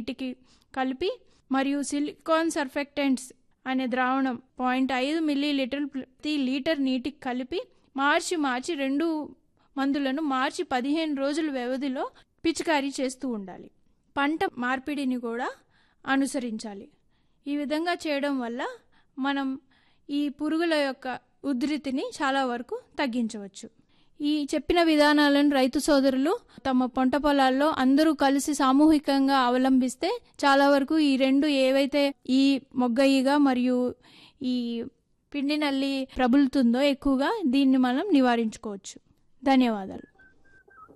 నీటికి కలిపి మరియు సిలికాన్ సర్ఫెక్టెంట్స్ అనే ద్రావణం పాయింట్ ఐదు మిల్లీ లీటర్ ప్రతి లీటర్ నీటికి కలిపి మార్చి మార్చి రెండు మందులను మార్చి పదిహేను రోజుల వ్యవధిలో పిచికారీ చేస్తూ ఉండాలి పంట మార్పిడిని కూడా అనుసరించాలి ఈ విధంగా చేయడం వల్ల మనం ఈ పురుగుల యొక్క ఉధృతిని చాలా వరకు తగ్గించవచ్చు ఈ చెప్పిన విధానాలను రైతు సోదరులు తమ పంట పొలాల్లో అందరూ కలిసి సామూహికంగా అవలంబిస్తే చాలా వరకు ఈ రెండు ఏవైతే ఈ మొగ్గ ఈగ మరియు ఈ పిండి నల్లి ప్రబులుతుందో ఎక్కువగా దీన్ని మనం నివారించుకోవచ్చు ధన్యవాదాలు